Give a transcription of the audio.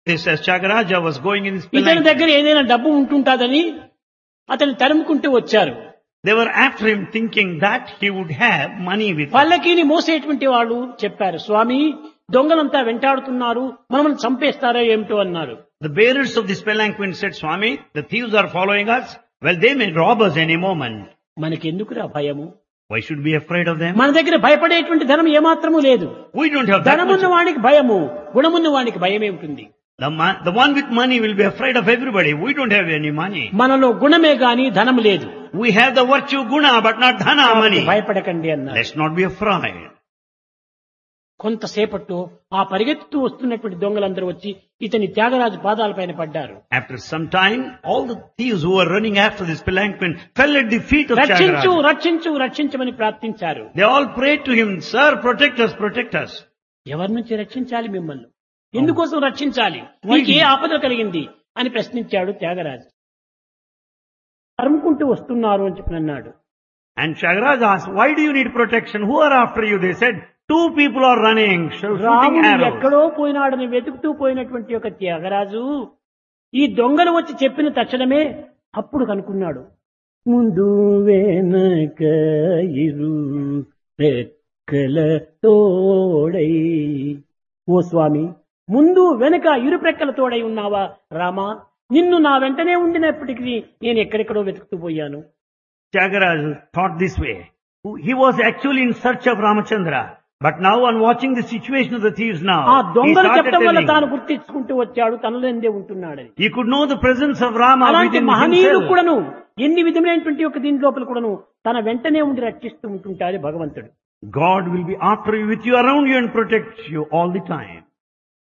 This as Chagaraja was going in his ఇతని palanquin. దగ్గర ఏదైనా డబ్బు ఉంటుంటాదని అతను తరుముకుంటూ వచ్చారు They were after him thinking that he would have money with him. పల్లకీని మోసేటువంటి వాళ్ళు చెప్పారు స్వామి దొంగలంతా వెంటాడుతున్నారు మనల్ని చంపేస్తారో ఏమిటో అన్నారు The bearers of this palanquin said, Swami, the thieves are following us. Well, they may rob us any moment. మనకెందుకురా భయము Why should we be afraid of them? మన దగ్గర భయపడేటువంటి ధనం ఏమాత్రము లేదు We don't have that ధనమున్న much. వాడికి భయము గుణమున్న వాడికి భయమే ఉంటుంది The, ma- the one with money will be afraid of everybody. We don't have any money. మనలో గుణమే గాని ధనం లేదు We have the virtue guna, but not dhana money. భయపడకండి అన్నారు Let's not be afraid. కొంతసేపట్లో ఆ పరిగెత్తుతూ వస్తున్నటువంటి దొంగలందరూ వచ్చి ఇతని త్యాగరాజు పాదాలపైన పడ్డారు After some time, all the thieves who were running after this palanquin fell at the feet of రక్షించు Chagaraja. రక్షించు రక్షించమని ప్రార్థించారు They all prayed to him, Sir, protect us, protect us. ఎవరి నుంచి రక్షించాలి మిమ్మల్ని ఎందుకోసం రక్షించాలి Why నీకు ఏ did- ఆపద కలిగింది అని ప్రశ్నించాడు త్యాగరాజు తరుముకుంటూ వస్తున్నారు అని చెప్పి అన్నాడు And Chagaraja asked, why do you need protection? Who are after you? They said, two people are running, shooting రాముడు arrows. ఎక్కడో పోయినాడని వెతుకుతూ పోయినటువంటి ఒక త్యాగరాజు ఈ దొంగలు వచ్చి చెప్పిన తక్షణమే అప్పుడు కనుక్కున్నాడు ముందు వెనక ఇరు రెక్కల తోడై ఓ స్వామి ముందు వెనక ఇరు ప్రక్కల తోడై ఉన్నావా రామా నిన్ను నా వెంటనే ఉండినప్పటికీ నేను ఎక్కడెక్కడో వెతుకుతూ పోయాను Chagaraja thought this way. He was actually in search of Ramachandra. But now on watching the situation of the thieves ఆ now, he దొంగలు started చెప్పడం వల్ల తాను telling. గుర్తించుకుంటూ వచ్చాడు తనలోందే ఉంటున్నాడని He could know the presence of Rama అలాంటి within మహనీయులు himself. కూడాను ఎన్ని విధమైనటువంటి ఒక దీని లోపల కూడాను తన వెంటనే ఉండి రక్షిస్తూ ఉంటుంటాడు భగవంతుడు God will be after you, with you, around you and protect you all the time.